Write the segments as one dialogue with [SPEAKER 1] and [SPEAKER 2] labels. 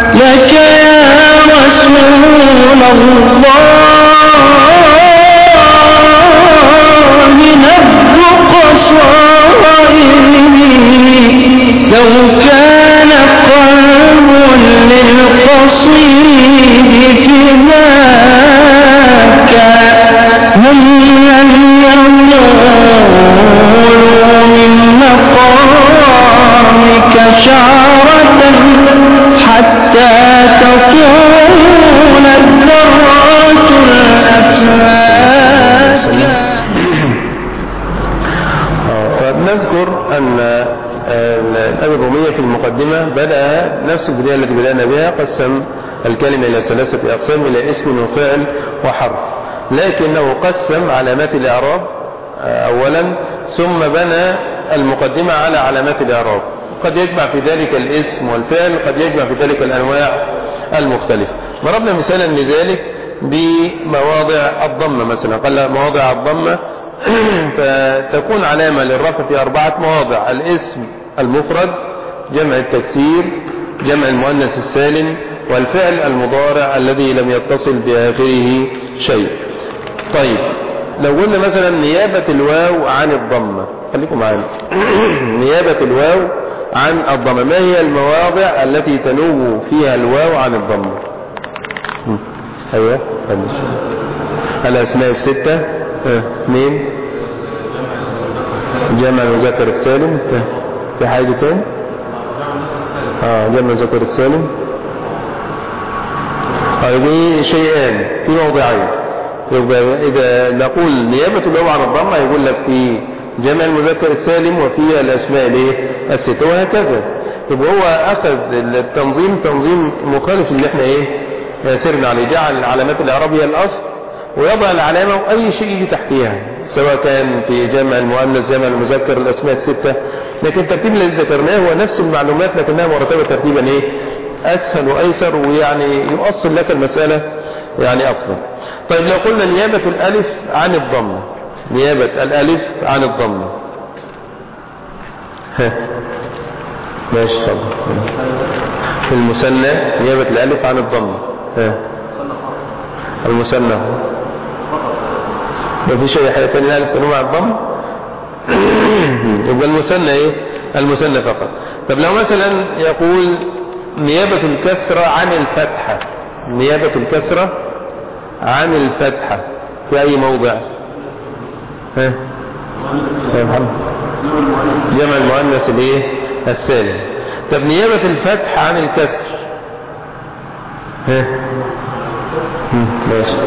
[SPEAKER 1] لك يا رسول الله نبض قصائدي لو كان قلب للقصيد فداك هم لم يقولوا من مقامك شعرة حتى تطول الذرات الأفلاك
[SPEAKER 2] فنذكر أن الأبي الرومية في المقدمة بدأ نفس البداية التي بدأنا بها قسم الكلمة إلى ثلاثة أقسام إلى اسم وفعل وحرف لكنه قسم علامات الإعراب أولا ثم بنى المقدمة على علامات الإعراب قد يجمع في ذلك الاسم والفعل قد يجمع في ذلك الأنواع المختلفة ضربنا مثالا لذلك بمواضع الضمة مثلا قال مواضع الضمة فتكون علامة للرفع في أربعة مواضع الاسم المفرد جمع التكسير جمع المؤنث السالم والفعل المضارع الذي لم يتصل بآخره شيء طيب لو قلنا مثلا نيابة الواو عن الضمة خليكم معانا نيابة الواو عن الضمة ما هي المواضع التي تنوب فيها الواو عن الضمة ايوه الاسماء الستة اه. مين جمع المذكر السالم اه. في حاجة تاني اه جمع المذكر السالم هذه شيئان في موضعين يبقى إذا نقول نيابة الواو عن الضمة يقول لك في جمع المذكر السالم وفي الأسماء الايه الستة وهكذا يبقى هو أخذ التنظيم تنظيم مخالف اللي احنا ايه سرنا عليه جعل العلامات الإعرابية الأصل ويضع العلامة وأي شيء يجي تحتها سواء كان في جمع المؤنث جمع المذكر الأسماء الستة لكن الترتيب الذي ذكرناه هو نفس المعلومات لكنها مرتبة ترتيبا ايه أسهل وأيسر ويعني يؤصل لك المسألة يعني أفضل طيب لو قلنا نيابة الألف عن الضمة نيابة الألف عن الضمة ها ماشي طبعا في المثنى نيابة الألف عن الضمة ها المثنى ما فيش أي حاجة تانية الألف تنوم عن الضمة يبقى المثنى إيه المثنى فقط طب لو مثلا يقول نيابة الكسرة عن الفتحة نيابة الكسرة عن الفتحة في أي موضع ها يا محمد جمع المؤنث الايه السالم طب نيابة الفتح عن الكسر ها ماشي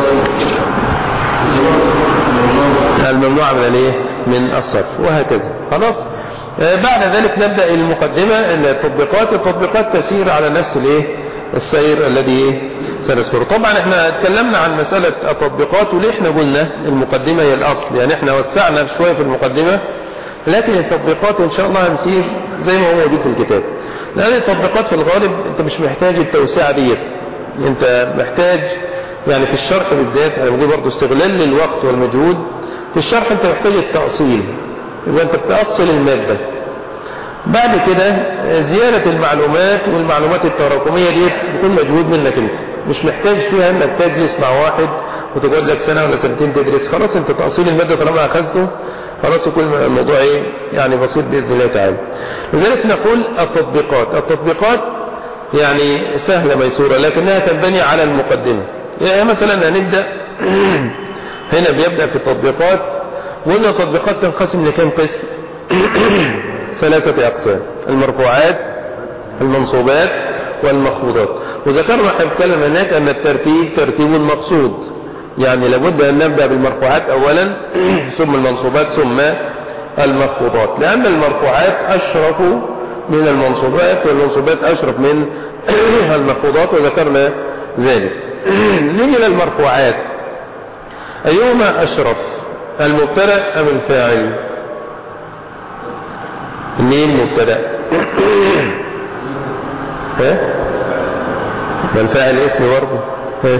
[SPEAKER 2] الممنوع من الايه من الصرف وهكذا خلاص بعد ذلك نبدأ المقدمة التطبيقات التطبيقات تسير على نفس الايه السير الذي سنذكره طبعا احنا اتكلمنا عن مسألة التطبيقات وليه احنا قلنا المقدمة هي الاصل يعني احنا وسعنا شوية في المقدمة لكن التطبيقات ان شاء الله هنسير زي ما هو موجود في الكتاب لان التطبيقات في الغالب انت مش محتاج التوسعة ديت انت محتاج يعني في الشرح بالذات انا بقول برضه استغلال للوقت والمجهود في الشرح انت محتاج التأصيل يبقى انت بتأصل المادة بعد كده زيادة المعلومات والمعلومات التراكمية دي بيكون مجهود منك انت مش محتاج فيها انك تجلس مع واحد وتقعد لك سنة ولا سنتين تدرس خلاص انت تأصيل المادة طالما اخذته خلاص يكون الموضوع ايه يعني بسيط بإذن الله تعالى لذلك نقول التطبيقات التطبيقات يعني سهلة ميسورة لكنها تنبني على المقدمة يعني مثلا هنبدأ هنا بيبدأ في التطبيقات وقلنا التطبيقات تنقسم لكم قسم ثلاثة أقسام المرفوعات المنصوبات والمخفوضات وذكرنا احنا بنتكلم هناك أن الترتيب ترتيب مقصود يعني لابد أن نبدأ بالمرفوعات أولا ثم المنصوبات ثم المخفوضات لأن المرفوعات أشرف من المنصوبات والمنصوبات أشرف من المخفوضات وذكرنا ذلك نيجي للمرفوعات أيهما أشرف المبتدا أم الفاعل مين مبتدا ها ما الفاعل اسم برضه ها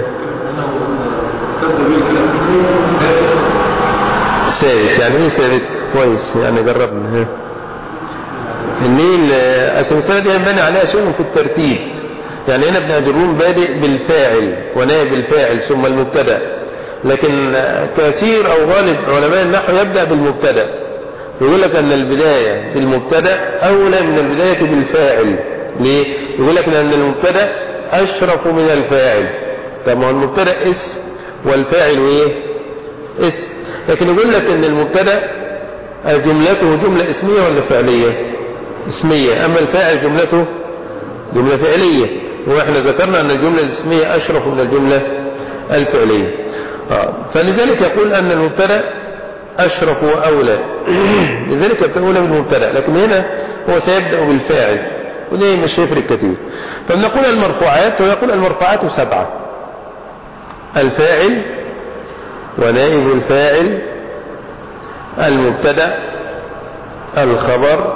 [SPEAKER 2] ثابت يعني ايه ثابت كويس يعني جربنا ها النيل اسم السنة دي ينبني عليها شيء في الترتيب يعني هنا ابن أجرون بادئ بالفاعل ونائب الفاعل ثم المبتدا لكن كثير أو غالب علماء النحو يبدأ بالمبتدا يقول لك أن البداية بالمبتدا أولى من البداية بالفاعل ليه؟ يقول لك أن المبتدا أشرف من الفاعل طب ما هو المبتدا اسم والفاعل ايه اسم لكن يقول لك ان المبتدا جملته جملة اسمية ولا فعلية اسمية اما الفاعل جملته جملة فعلية واحنا ذكرنا ان الجملة الاسمية اشرف من الجملة الفعلية آه. فلذلك يقول ان المبتدا اشرف واولى لذلك يبدأ اولى بالمبتدا لكن هنا هو سيبدأ بالفاعل ودي مش هيفرق كثير فبنقول المرفوعات ويقول المرفوعات سبعة الفاعل ونائب الفاعل المبتدا الخبر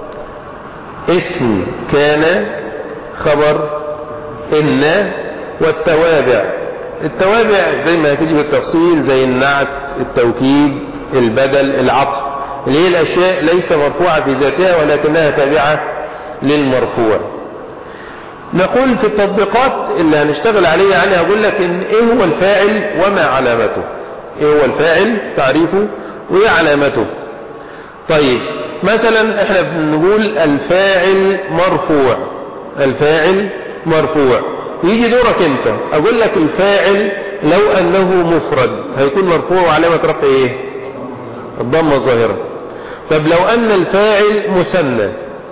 [SPEAKER 2] اسم كان خبر إن والتوابع التوابع زي ما هتيجي بالتفصيل زي النعت التوكيد البدل العطف اللي هي الأشياء ليس مرفوعة في ذاتها ولكنها تابعة للمرفوع نقول في التطبيقات اللي هنشتغل عليها يعني هقول لك إن ايه هو الفاعل وما علامته ايه هو الفاعل تعريفه وايه علامته طيب مثلا احنا بنقول الفاعل مرفوع الفاعل مرفوع يجي دورك انت اقول لك الفاعل لو انه مفرد هيكون مرفوع وعلامة رفع ايه الضمة ظاهرة طب لو ان الفاعل مثنى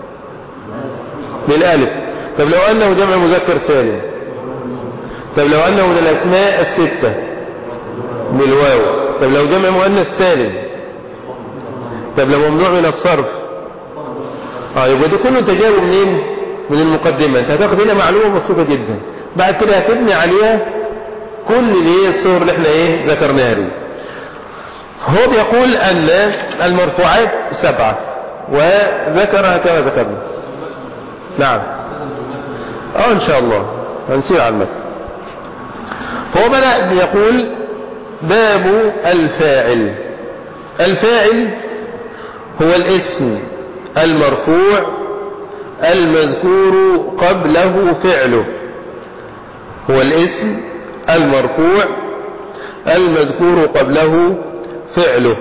[SPEAKER 2] بالالف طب لو انه جمع مذكر سالم طب لو انه من الاسماء الستة بالواو طب لو جمع مؤنث سالم طب لو ممنوع من الصرف اه يبقى دي كله تجاوب منين من المقدمة انت هتاخد هنا معلومة بسيطة جدا بعد كده هتبني عليها كل اللي هي الصور اللي احنا ايه ذكرناها دي هو بيقول ان المرفوعات سبعة وذكرها كما ذكرنا نعم اه ان شاء الله هنسير على المتن هو بدأ بيقول باب الفاعل الفاعل هو الاسم المرفوع المذكور قبله فعله هو الاسم المرفوع المذكور قبله فعله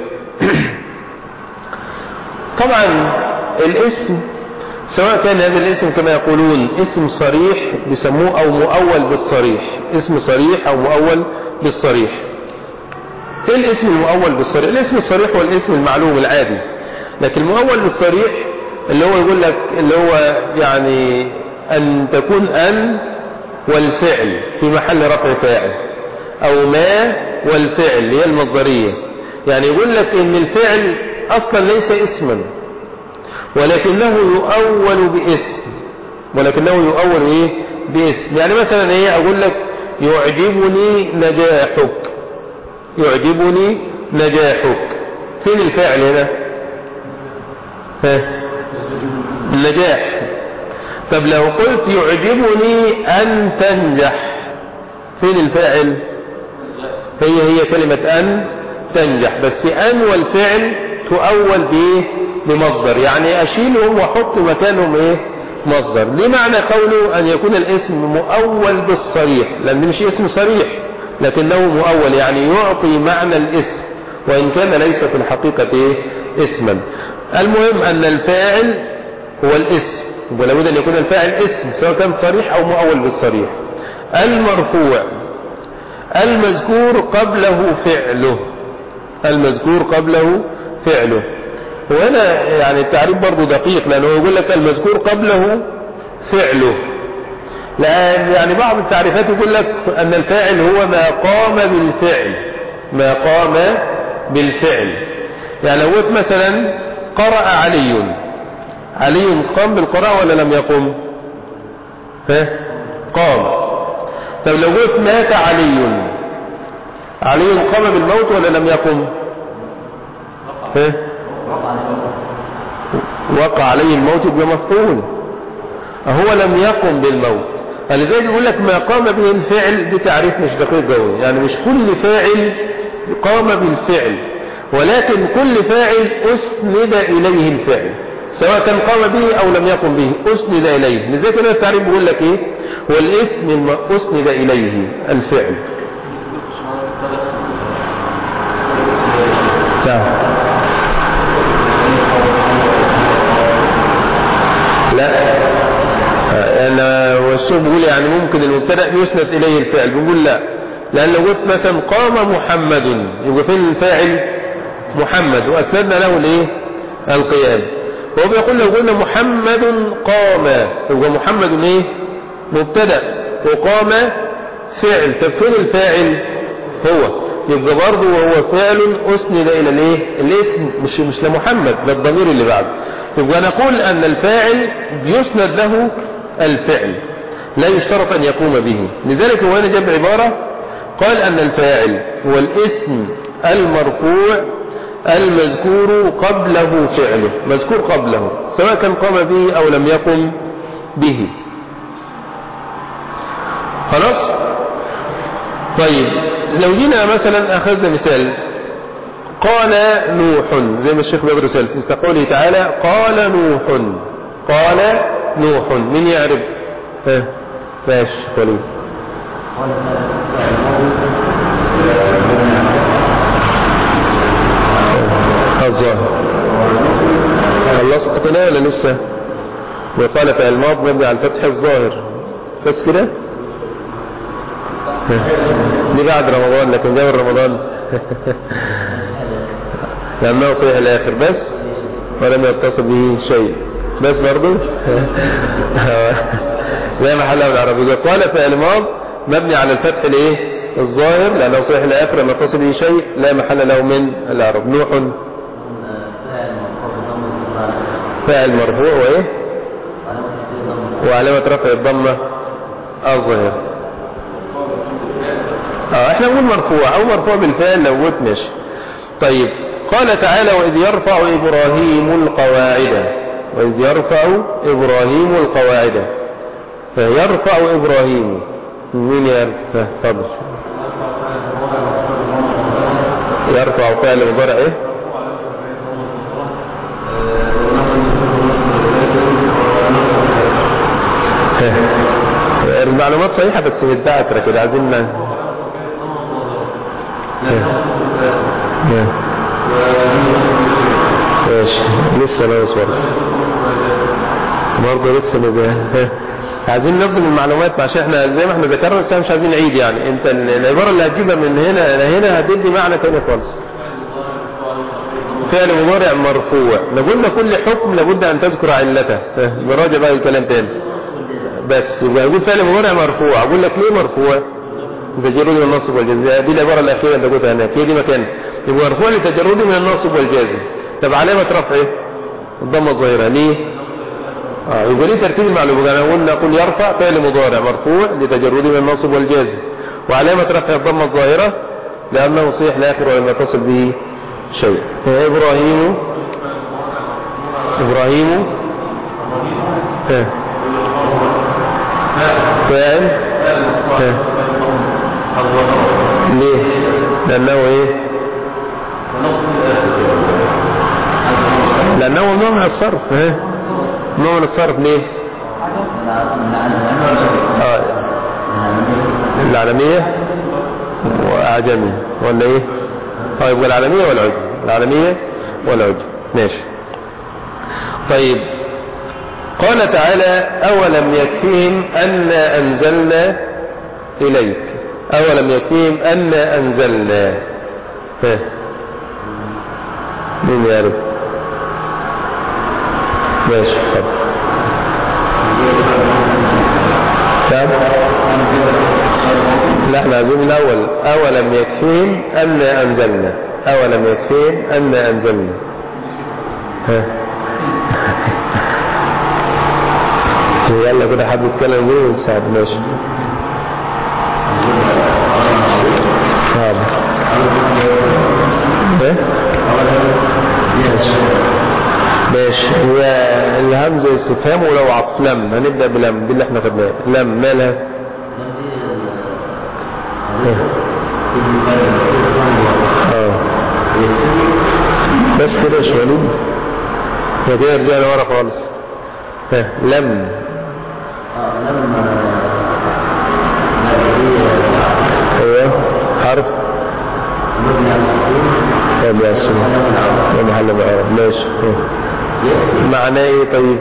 [SPEAKER 2] طبعا الاسم سواء كان هذا الاسم كما يقولون اسم صريح بيسموه او مؤول بالصريح اسم صريح او مؤول بالصريح ايه الاسم المؤول بالصريح الاسم الصريح هو الاسم المعلوم العادي لكن المؤول بالصريح اللي هو يقول لك اللي هو يعني ان تكون ان والفعل في محل رفع فاعل او ما والفعل هي المصدرية يعني يقول لك ان الفعل اصلا ليس اسما ولكنه يؤول باسم ولكنه يؤول ايه باسم يعني مثلا ايه اقول لك يعجبني نجاحك يعجبني نجاحك فين الفاعل هنا ها النجاح طب لو قلت يعجبني ان تنجح فين الفاعل هي هي كلمة ان تنجح بس ان والفعل تؤول بايه بمصدر يعني اشيلهم واحط مكانهم ايه مصدر ليه معنى قوله ان يكون الاسم مؤول بالصريح لان مش اسم صريح لكنه مؤول يعني يعطي معنى الاسم وان كان ليس في الحقيقة ايه اسما المهم ان الفاعل هو الاسم ولا بد ان يكون الفاعل اسم سواء كان صريح او مؤول بالصريح المرفوع المذكور قبله فعله المذكور قبله فعله وهنا يعني التعريف برضه دقيق لأنه يقول لك المذكور قبله فعله لأن يعني بعض التعريفات يقول لك أن الفاعل هو ما قام بالفعل ما قام بالفعل يعني لو قلت مثلا قرأ علي علي قام بالقراءة ولا لم يقم ها قام طب لو قلت مات علي علي قام بالموت ولا لم يقم ها وقع عليه الموت بمفعول هو لم يقم بالموت فلذلك يقول لك ما قام به الفعل دي تعريف مش دقيق قوي يعني مش كل فاعل قام بالفعل ولكن كل فاعل اسند اليه الفعل سواء كان قام به او لم يقم به اسند اليه لذلك كده التعريف بيقول لك ايه هو الاسم الم- اسند اليه الفعل نعم لا انا والشيخ بيقول يعني ممكن المبتدا يسند اليه الفعل بيقول لا لان لو قلت مثلا قام محمد يبقى فين الفاعل محمد واسندنا له الايه القيام هو بيقول لو قلنا محمد قام يبقى محمد ايه مبتدا وقام فعل طب فين الفاعل هو يبقى برضه وهو فعل اسند الى الايه الاسم مش مش لمحمد ده الضمير اللي بعده يبقى نقول ان الفاعل يسند له الفعل لا يشترط ان يقوم به لذلك هو هنا جاب عباره قال ان الفاعل هو الاسم المرفوع المذكور قبله فعله مذكور قبله سواء كان قام به او لم يقم به خلاص طيب لو جينا مثلا اخذنا مثال قال نوح زي ما الشيخ بيدرس في قوله تعالى قال نوح قال نوح من يعرف ها ماشي وليد الظاهر خلصت كده ولا لسه وقال في الماض مبني على الفتح الظاهر بس كده دي بعد رمضان لكن جاب رمضان لأنه صحيح الآخر بس ولم يتصل به شيء بس برضو زي ما حلها بالعربي قال فعل ماض مبني على الفتح الايه الظاهر لأنه صحيح الآخر لم يتصل به شيء لا محل له من العرب نوح فاعل مرفوع وايه وعلامة رفع الضمة الظاهر اه احنا نقول مرفوع او مرفوع بالفعل لو قلت ماشي طيب قال تعالى واذ يرفع ابراهيم القواعد واذ يرفع ابراهيم القواعد فيرفع ابراهيم مين يرفع فضل يرفع فعل مضارع ايه المعلومات صحيحة بس متدعكرة كده عايزين ن- ماشي لسه ناقص برضه برضه لسه نبقى عايزين نبذل المعلومات عشان احنا زي ما احنا ذكرنا بس مش عايزين نعيد يعني انت ال- العباره اللي هتجيبها من هنا لهنا هتدي معنى تاني خالص فعل مضارع مرفوع لقلنا كل حكم لابد ان تذكر علته نراجع بقى الكلام تاني بس يبقى يقول فعل مضارع مرفوع اقول لك ليه مرفوع تجرد من النصب والجزم دي العباره الاخيره اللي قلتها هناك هي دي مكان يبقى مرفوع لتجرده من النصب والجازم طب علامه رفعه الضمه الظاهره ليه اه يبقى ليه ترتيب المعلومات انا قلنا نقول يرفع فعل مضارع مرفوع لتجرده من النصب والجازم وعلامه رفع الضمه الظاهره لانه صحيح الاخر ولم يتصل به شيء ابراهيم ابراهيم ها فاعل ها ليه لانه ايه لانه نوع من الصرف ها نوع من الصرف ليه اه العالمية وأعجمية ولا ايه اه يبقى العالمية والعجم العالمية والعجم ماشي طيب قال تعالى أولم يكفيهم أن أنزلنا إليك أولم يكفيهم أن أنزلنا ها مين يعرف ماشي طب كم لا احنا عايزين الأول أولم يكفيهم أن أنزلنا أولم يكفيهم أن أنزلنا ها يلا كده حد يتكلم بيه ونساعد ماشي حاضر ايه ماشي ماشي هي الهمزة استفهام ولو عطف لم هنبدأ بلم دي اللي احنا خدناها لم مالها اه بس كده يا شوالين كده رجعنا ورا خالص ها لم ايوه حرف طيب يا سلام يا محل بعرب ماشي ها. معناه ايه طيب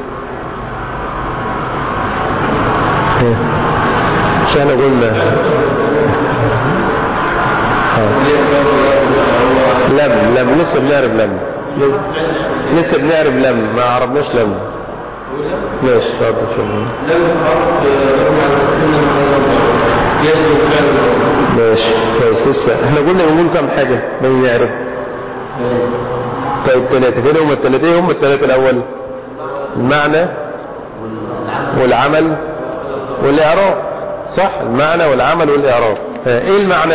[SPEAKER 2] ها. مش احنا قلنا ها. لم لم لسه بنعرف لم لسه بنعرف لم ما عرفناش لم ماشي اتفضل شكرا ماشي كويس لسه احنا قلنا نقول كم حاجة ما نعرف طيب ثلاثة كده هم الثلاثة ايه هم الثلاثة الأول المعنى والعمل والإعراب صح المعنى والعمل والإعراب ها، ايه المعنى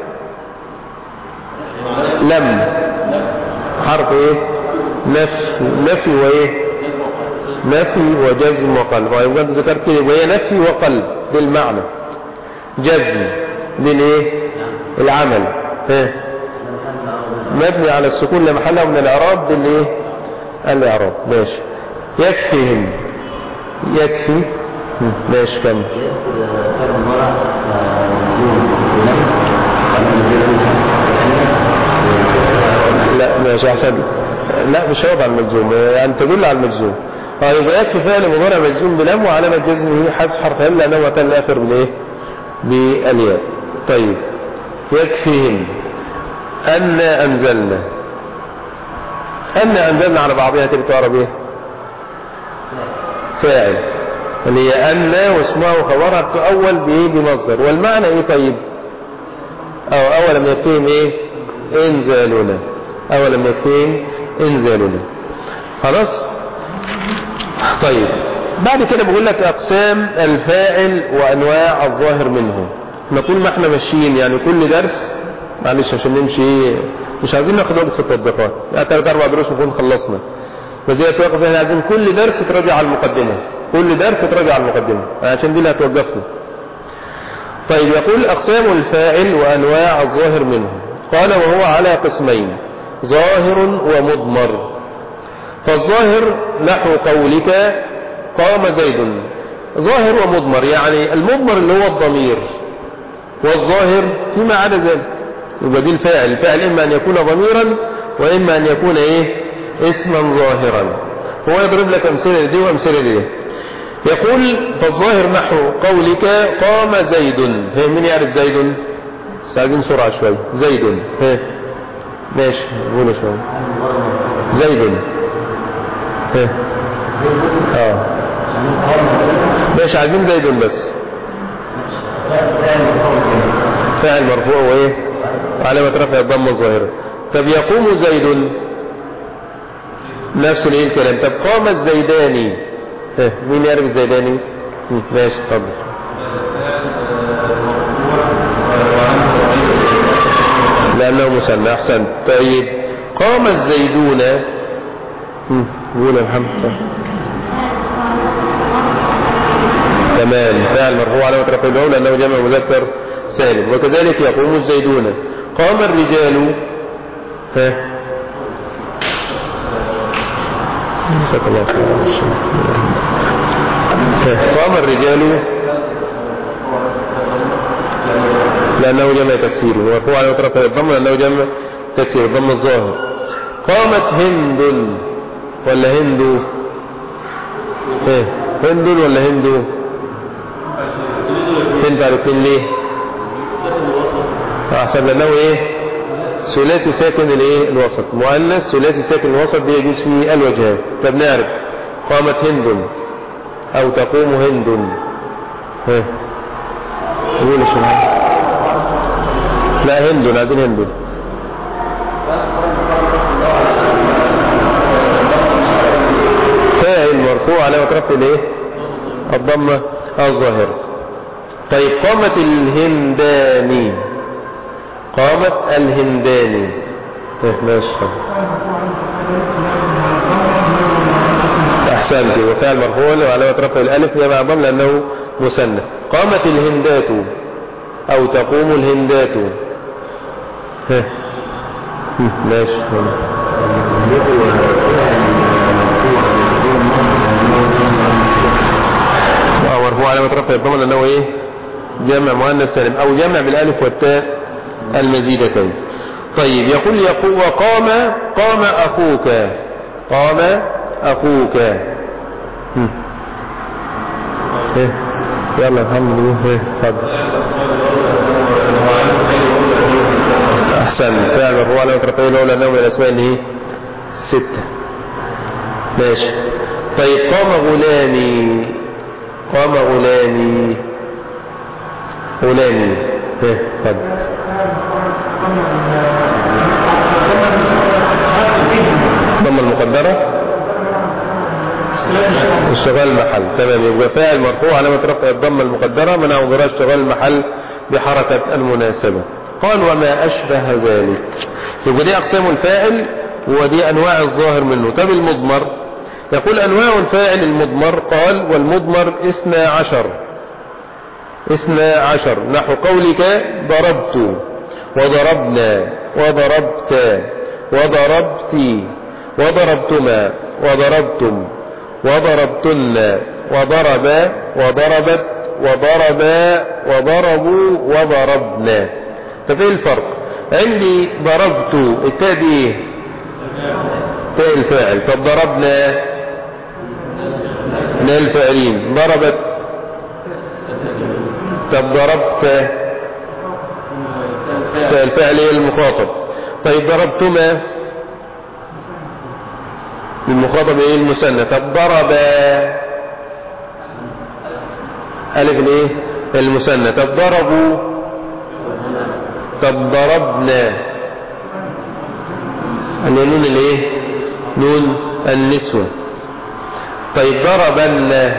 [SPEAKER 2] لم حرف ايه نفي نفي وايه نفي وجزم وقلب ويبقى انت ذكرت كده وهي نفي وقلب بالمعنى جزم للايه العمل ها مبني على السكون لا محله من الاعراب بالايه الاعراب ماشي يكفيهم يكفي هم، ماشي كمل لا ماشي احسن لا مش هيقف على المجزوم يعني تدل على المجزوم اه يبقى يكفي فعل مضارع مجزوم بلم وعلامة جزمه حذف حرف ال لانه وتل الاخر بالايه بالياء طيب يكفيهم أن أنزلنا أن أنزلنا على بعضها تبقى تعرف ايه فاعل اللي هي أن واسمها وخبرها تؤول بإيه بمصدر والمعنى إيه طيب أو أولم يكفيهم إيه إنزالنا أولم يكفيهم إنزالنا خلاص طيب بعد كده بقول لك أقسام الفاعل وأنواع الظاهر منه نقول ما احنا ماشيين يعني كل درس معلش عشان نمشي ايه مش عايزين ناخد وقت في التطبيقات يعني ثلاث اربع دروس ونكون خلصنا بس هي توقف احنا عايزين كل درس تراجع على المقدمه كل درس تراجع على المقدمه عشان دي اللي هتوقفنا طيب يقول اقسام الفاعل وانواع الظاهر منه قال وهو على قسمين ظاهر ومضمر فالظاهر نحو قولك قام زيد ظاهر ومضمر يعني المضمر اللي هو الضمير والظاهر فيما عدا ذلك يبقى دي الفاعل الفاعل إما أن يكون ضميرا وإما أن يكون إيه اسما ظاهرا هو يضرب لك أمثلة دي وأمثلة دي يقول فالظاهر نحو قولك قام زيد هي من يعرف زيد بس عايزين سرعة شوي زيد ها ماشي قولوا شوي زيد ها اه ماشي عايزين زيد بس فاعل مرفوع وايه وعلامة رفع الضمه الظاهرة طب يقوم زيد نفس الايه الكلام طب قام الزيداني ها مين يعرف الزيداني مم، ماشي اتفضل لأنه مثنى أحسن طيب قام الزيدون مم، قول يا محمد تمام فعل مرفوع علامة رفع الواو لأنه جمع مذكر سالم وكذلك يقوم الزيدون قام الرجال ها جزاك الله خير ها، قام الرجال لأنه جمع تكسير ومرفوع علامة رفع الضم لأنه جمع تكسير الضم الظاهر قامت هند ولا هندو ها، هند ولا هندو انت عرفتين ليه احسن لانه ايه ثلاثي ساكن الايه الوسط مؤنث ثلاثي ساكن الوسط دي يجوز فيه الوجهات فبنعرف قامت هند او تقوم هند ها قول يا شباب لا هند عايزين هند فاعل مرفوع علامة رفع الايه الضمة الظاهرة طيب قامت الهنداني قامت الهنداني إيه، ماشي احسنت وفعل مرفوع وعلامة رفع الالف هي مع ضم لانه مثنى قامت الهندات او تقوم الهندات ها. هم، ماشي علامة رفع الضمة لأنه إيه جمع مؤنث سالم أو جمع بالألف والتاء المزيدتين طيب يقول يقول وقام قام أخوك قام أخوك هم. إيه يلا الحمد لله إيه اتفضل أحسن فعل مرفوع علامة رفعه الأولى أنه من الأسماء اللي هي ستة ماشي طيب قام غلامي قام غلامي غلامي ايه اتفضل ضم المقدرة اشتغال المحل تمام يبقى فاعل مرفوع علامة رفع الضمة المقدرة منع ظهور اشتغال المحل بحركة المناسبة قال وما أشبه ذلك يبقى دي أقسام الفاعل ودي أنواع الظاهر منه طب المضمر يقول أنواع الفاعل المضمر قال والمضمر اثنى عشر اثنى عشر نحو قولك ضربت وضربنا وضربت وضربت وضربتما وضربتم وضربتن وضرب وضربت وضربا وضربوا وضربنا طب ايه الفرق عندي ضربت التاء دي ايه تاء الفاعل طب ضربنا من الفاعلين ضربت طب ضربت تاء الفاعل هي المخاطب طيب ضربتما المخاطب ايه المثنى طب ضرب الف الايه المثنى طب ضربوا طب ضربنا اللي نون الايه نون النسوة طيب ضربنا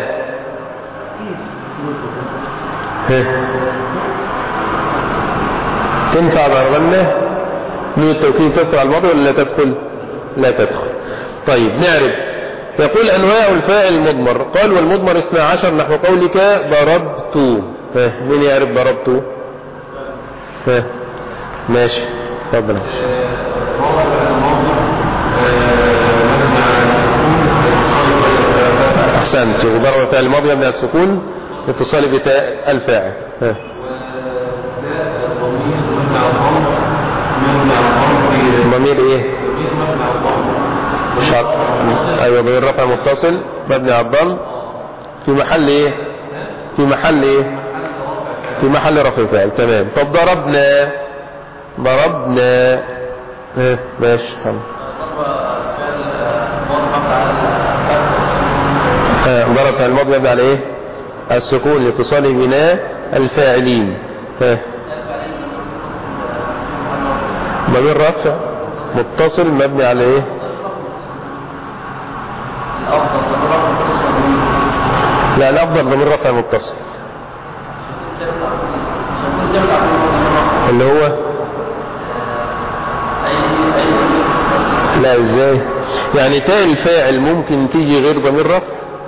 [SPEAKER 2] تنفع ضربنا نون التوكيد تدخل على الماضي ولا لا تدخل لا تدخل طيب نعرف يقول أنواع الفاعل المضمر قال والمضمر اثنى عشر نحو قولك ضربت ها مين يعرف ضربت ها ماشي تفضل احسنت ضرب فعل الماضي يبدا السكون اتصال بتاء الفاعل ها ضمير ايه شرط ايوه ضمير رفع متصل مبني على الضم في محل ايه في محل ايه في محل رفع فاعل تمام طب ضربنا ضربنا ها ماشي حلو ضرب فعل الماضي يبني على ايه السكون لاتصال بناء الفاعلين ها ضمير رفع متصل مبني على ايه لا الافضل ضمير رفع متصل اللي هو لا ازاي يعني تاء الفاعل ممكن تيجي غير ضمير رفع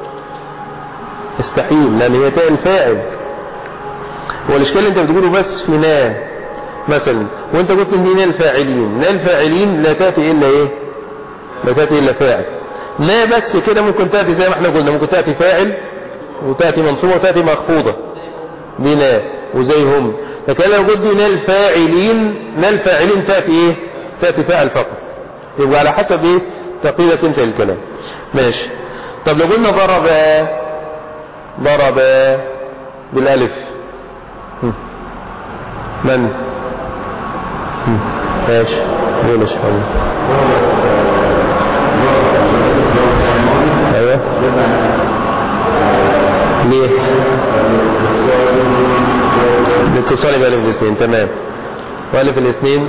[SPEAKER 2] استحيل لان هي تاء الفاعل والاشكال اللي انت بتقوله بس في نا مثلا وانت قلت ان دي نا الفاعلين نا الفاعلين لا تاتي الا ايه لا تاتي الا فاعل نا بس كده ممكن تاتي زي ما احنا قلنا ممكن تاتي فاعل وتاتي منصوبه وتاتي مخفوضه دي نا وزي هم لكن لو قلت دي نا الفاعلين نا الفاعلين تاتي ايه تاتي فاعل فقط يبقى على حسب ايه تقييدك انت الكلام ماشي طب لو قلنا ضرب ضرب بالالف من ماشي قول يا شباب ايوه ليه الاتصال بألف الاثنين تمام وألف الاثنين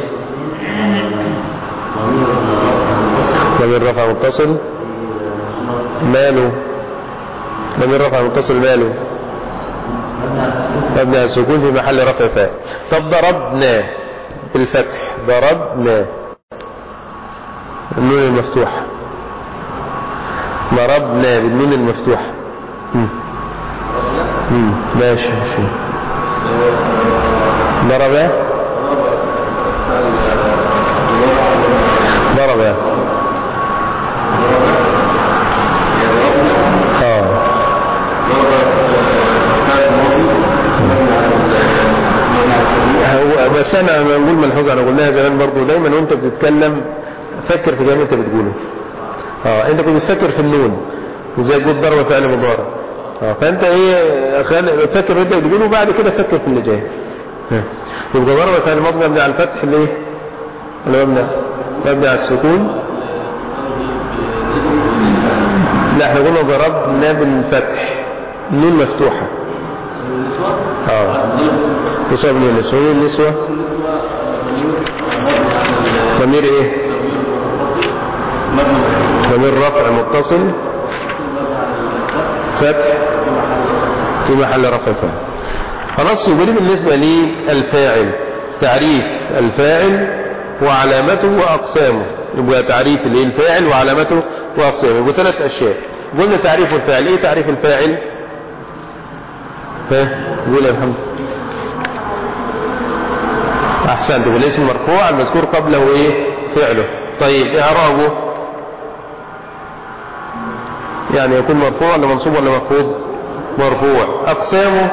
[SPEAKER 2] ضمير رفع متصل ماله ضمير رفع متصل ماله مبني على السكون في محل رفع فاعل طب ضربنا بالفتح ضربنا النون المفتوحة ضربنا بالنون المفتوحة مم. مم. ماشي ماشي ضرب ضرب اه بس انا لما نقول ملحوظة انا قلناها زمان برضو دايما وانت بتتكلم فكر في كلام انت بتقوله اه انت كنت بتفكر في النون وزي تقول ضرب فعل مضارع اه فانت ايه خل... فكر انت بتقوله وبعد كده فكر في اللي جاي اه. يبقى ضرب فعل مضارع مبني على الفتح ليه؟ ولا مبني مبني على السكون لا احنا قلنا ضربنا بالفتح النون مفتوحة اه نسوة من النسوة مين النسوة ضمير ايه ضمير رفع متصل فتح في محل رفع فاعل خلاص يبقى دي بالنسبة للفاعل تعريف الفاعل وعلامته وأقسامه يبقى تعريف الايه الفاعل وعلامته وأقسامه يبقى ثلاث أشياء قلنا تعريف الفاعل ايه تعريف الفاعل ها قول يا محمد احسنت يقول اسم مرفوع المذكور قبله ايه فعله طيب اعرابه يعني يكون مرفوع ولا منصوب ولا مخفوض مرفوع اقسامه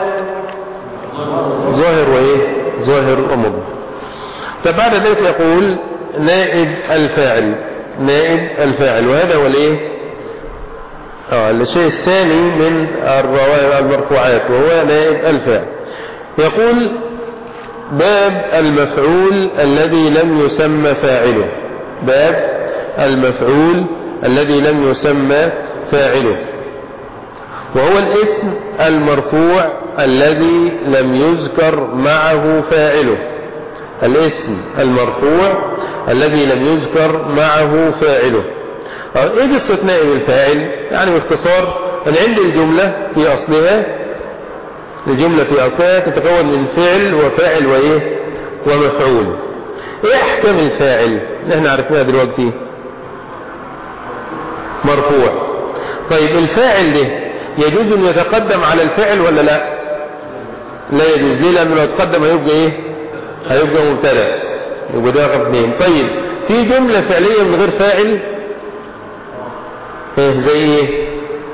[SPEAKER 2] ظاهر وايه ظاهر ومضمر طب بعد ذلك يقول نائب الفاعل نائب الفاعل وهذا هو الايه اه الشيء الثاني من الروائع المرفوعات وهو نائب الفاعل يقول باب المفعول الذي لم يسمى فاعله باب المفعول الذي لم يسمى فاعله وهو الاسم المرفوع الذي لم يذكر معه فاعله الاسم المرفوع الذي لم يذكر معه فاعله ايه قصة نائب الفاعل يعني باختصار ان عند الجملة في اصلها الجملة في اصلها تتكون من فعل وفاعل وايه ومفعول ايه احكام الفاعل نحن عرفناها دلوقتي مرفوع طيب الفاعل ده يجوز ان يتقدم على الفعل ولا لا لا يجوز ليه لانه لو تقدم هيبقى ايه هيبقى مبتدا يبقى ده رقم اثنين طيب في جملة فعلية من غير فاعل ايه زي ايه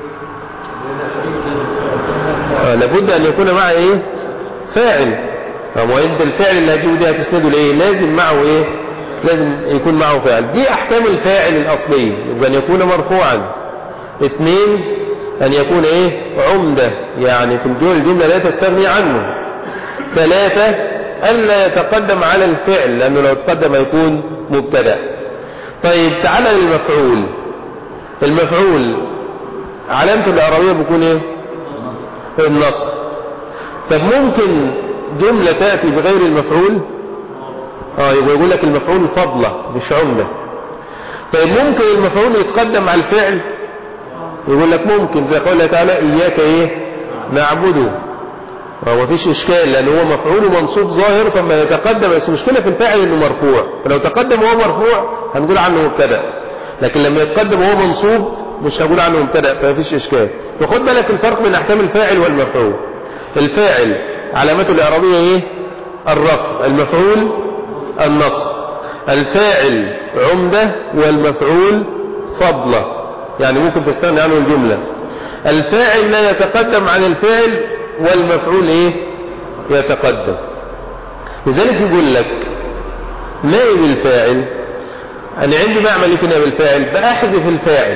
[SPEAKER 2] آه لابد ان يكون معه ايه فاعل هو انت الفعل اللي هتجيبه ده هتسنده لايه لازم معه ايه لازم يكون معه فاعل دي احكام الفاعل الاصلية يبقى ان يكون مرفوعا اثنين ان يكون ايه عمدة يعني في الجملة الجملة لا تستغني عنه ثلاثة الا يتقدم على الفعل لانه لو تقدم يكون مبتدا طيب تعالى للمفعول المفعول علامته الإعرابية بيكون ايه النص طب ممكن جملة تأتي بغير المفعول اه يبقى يقول لك المفعول فضلة مش عملة طيب ممكن المفعول يتقدم على الفعل يقول لك ممكن زي قوله تعالى إياك ايه نعبده هو مفيش اشكال لان هو مفعول منصوب ظاهر فما يتقدم بس المشكله في الفاعل انه مرفوع فلو تقدم وهو مرفوع هنقول عنه مبتدا لكن لما يتقدم وهو منصوب مش هقول عنه مبتدا فمفيش اشكال وخد بالك الفرق بين احكام الفاعل والمفعول الفاعل علامته الاعرابيه ايه الرفع المفعول النصب الفاعل عمده والمفعول فضله يعني ممكن تستغني عنه الجمله الفاعل لا يتقدم عن الفعل والمفعول ايه يتقدم لذلك يقول لك نائب الفاعل انا عندي بعمل ايه في نائب الفاعل باحذف الفاعل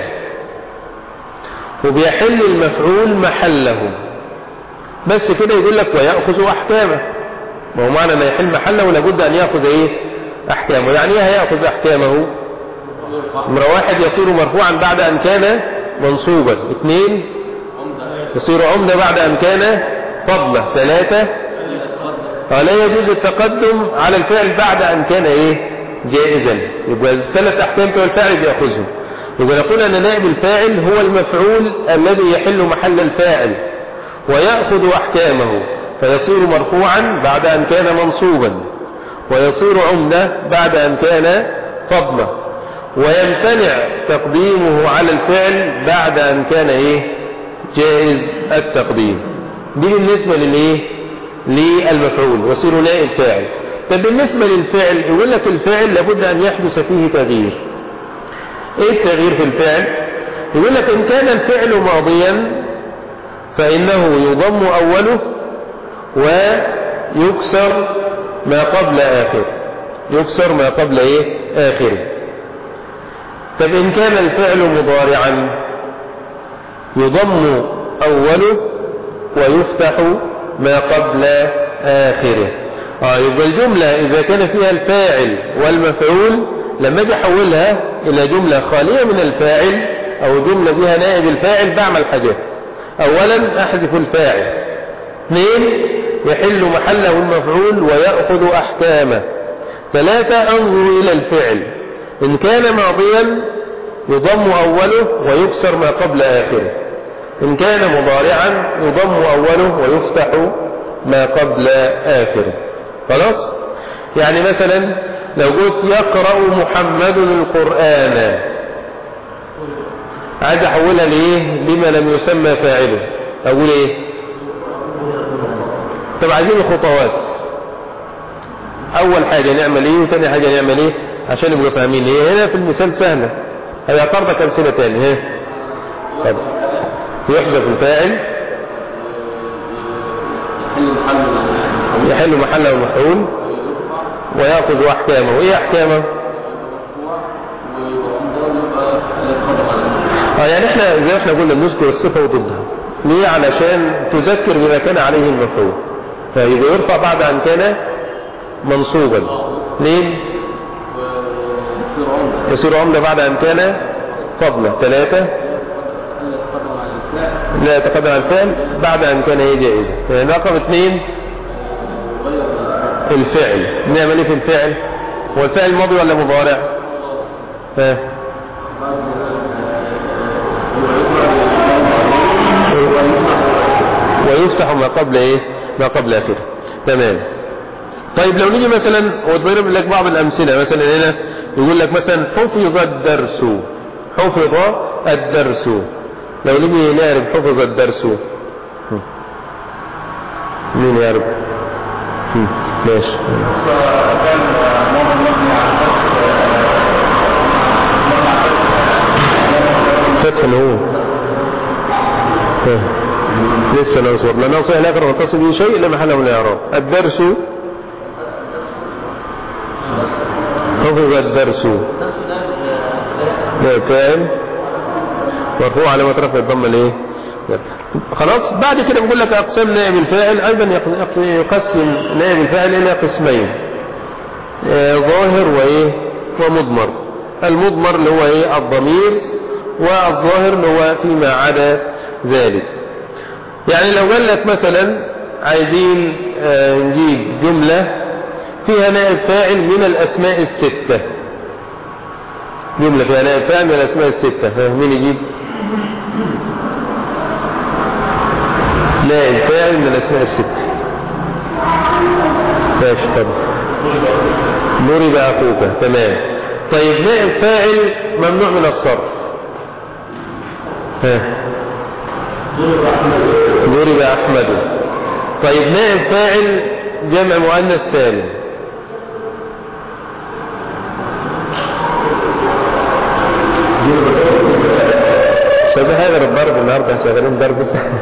[SPEAKER 2] وبيحل المفعول محله بس كده يقول لك ويأخذ احكامه ما هو معنى ان يحل محله لابد ان يأخذ ايه احكامه يعني ايه هيأخذ احكامه نمرة واحد يصير مرفوعا بعد ان كان منصوبا اثنين يصير عمدة بعد أن كان فضلة ثلاثة لا يجوز التقدم على الفعل بعد أن كان إيه جائزا يبقى الثلاث أحكام بتوع الفاعل بيأخذهم يبقى نقول أن نائب الفاعل هو المفعول الذي يحل محل الفاعل ويأخذ أحكامه فيصير مرفوعا بعد أن كان منصوبا ويصير عمدة بعد أن كان فضلا ويمتنع تقديمه على الفعل بعد أن كان إيه جائز التقديم دي بالنسبة للايه للمفعول وصير نائب فاعل طب بالنسبة للفعل يقول لك الفعل لابد ان يحدث فيه تغيير ايه التغيير في الفعل يقول لك ان كان الفعل ماضيا فانه يضم اوله ويكسر ما قبل آخره يكسر ما قبل إيه آخره طب إن كان الفعل مضارعا يضم أوله ويفتح ما قبل آخره آه يبقى الجملة إذا كان فيها الفاعل والمفعول لما أجي أحولها إلى جملة خالية من الفاعل أو جملة فيها نائب الفاعل بعمل حاجات أولا أحذف الفاعل اثنين يحل محله المفعول ويأخذ أحكامه ثلاثة أنظر إلى الفعل إن كان ماضيا يضم أوله ويكسر ما قبل آخره إن كان مضارعا يضم أوله ويفتح ما قبل آخره خلاص يعني مثلا لو قلت يقرأ محمد القرآن عايز أحولها لإيه لما لم يسمى فاعله أقول إيه طب عايزين الخطوات أول حاجة نعمل إيه وثاني حاجة نعمل إيه عشان نبقى فاهمين إيه هنا في المثال سهلة هي قربك أمثلة تاني ها طب يحذف الفاعل يحل محله المفعول ويأخذ أحكامه وإيه أحكامه اه يعني احنا زي ما احنا قلنا بنذكر الصفة وضدها ليه علشان تذكر بما كان عليه المفعول فيبقى يرفع بعد أن كان منصوبا اثنين يصير عملة بعد أن كان قبله ثلاثة لا يتقدم على الفعل بعد أن كان هي جائزة يعني رقم اثنين الفعل نعمل ايه في الفعل هو الفعل ماضي ولا مضارع ها ويفتح ما قبل ايه ما قبل اخره تمام طيب لو نيجي مثلا وضرب لك بعض الامثله مثلا هنا يقول لك مثلا حفظ الدرس حفظ الدرس لو نيجي نعرف حفظ الدرس مين يعرف ماشي فتح هو لسه نصبر لا نصح لا يقرأ نتصل به شيء إلا محله من الإعراب الدرس حفظ الدرس لا فاهم مرفوع على رفع الضمه الايه خلاص بعد كده بقول لك اقسام نائب الفاعل ايضا يقسم نائب الفاعل الى قسمين آه ظاهر وايه ومضمر المضمر اللي هو ايه الضمير والظاهر اللي هو فيما عدا ذلك يعني لو قال لك مثلا عايزين آه نجيب جملة فيها نائب فاعل من الاسماء الستة جملة فيها نائب فاعل من الاسماء الستة مين يجيب نائب فاعل من الاسماء الستة ماشي طب ضرب اخوك تمام طيب نائب فاعل ممنوع من الصرف ها ضرب احمد طيب نائب فاعل جمع مؤنث سالم استاذ هذا الضرب النهارده شغالين ضرب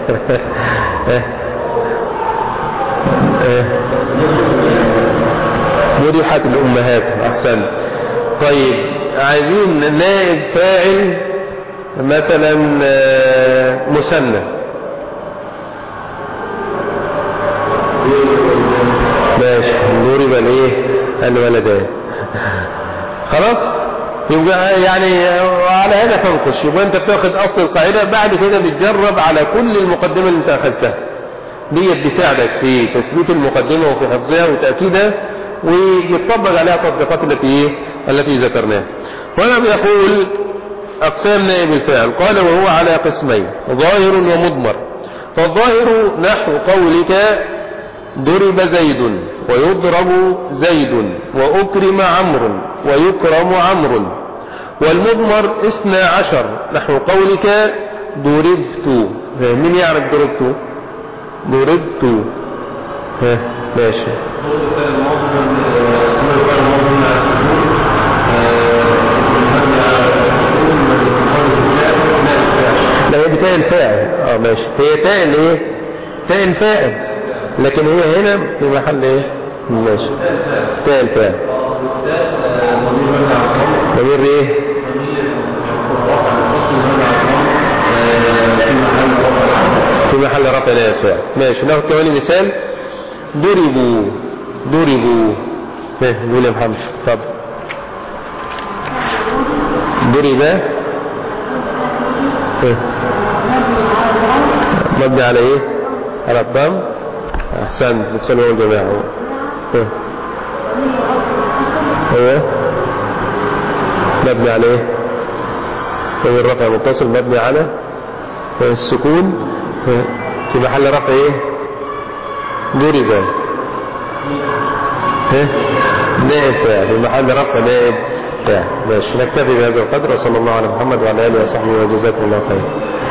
[SPEAKER 2] مريحة الأمهات أحسن طيب عايزين نائب فاعل مثلا مثنى ماشي ضرب الايه الولدان خلاص يبقى يعني على هذا تنقش يبقى انت بتاخد اصل القاعدة بعد كده بتجرب على كل المقدمة اللي انت اخذتها ديت بتساعدك في تثبيت المقدمة وفي حفظها وتأكيدها ويطبق عليها التطبيقات التي التي ذكرناها وهنا بيقول أقسام نائب الفاعل قال وهو على قسمين ظاهر ومضمر فالظاهر نحو قولك ضرب زيد ويضرب زيد وأكرم عمرو ويكرم عمرو والمضمر اثنى عشر نحو قولك ضربت من يعرف ضربت ضربت ها ماشي لا هي بتاء الفاعل اه ماشي هي تاء الايه تاء الفاعل لكن هي هنا في محل ايه ماشي تال تال ضمير ايه في محل رفع لا فاعل ماشي ناخد كمان مثال ضربوا ضربوا ايه قول يا محمد اتفضل ضرب ايه مبني على ايه على الضم احسن بتسألوا الجماعة ايه ايوه مبني على ايه هو الرفع متصل مبني على السكون في محل رفع ايه ضرب ايه نائب فاعل في محل رفع نائب فاعل ماشي نكتفي بهذا القدر وصلى الله على محمد وعلى اله وصحبه وجزاكم الله خير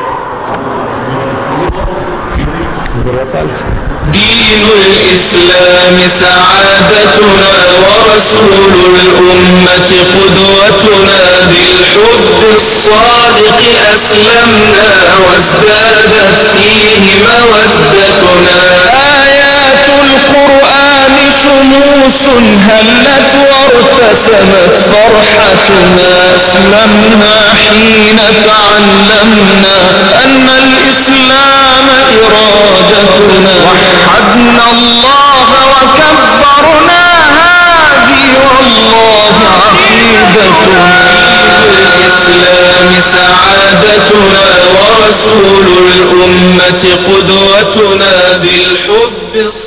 [SPEAKER 3] دين الإسلام سعادتنا ورسول الأمة قدوتنا بالحب الصادق أسلمنا وازدادت فيه مودتنا آيات القرآن شموس هلت وارتسمت فرحتنا أسلمنا حين تعلمنا أن الإسلام إرادتنا وحدنا الله وكبرنا هذه والله عقيدتنا الإسلام سعادتنا ورسول الأمة قدوتنا بالحب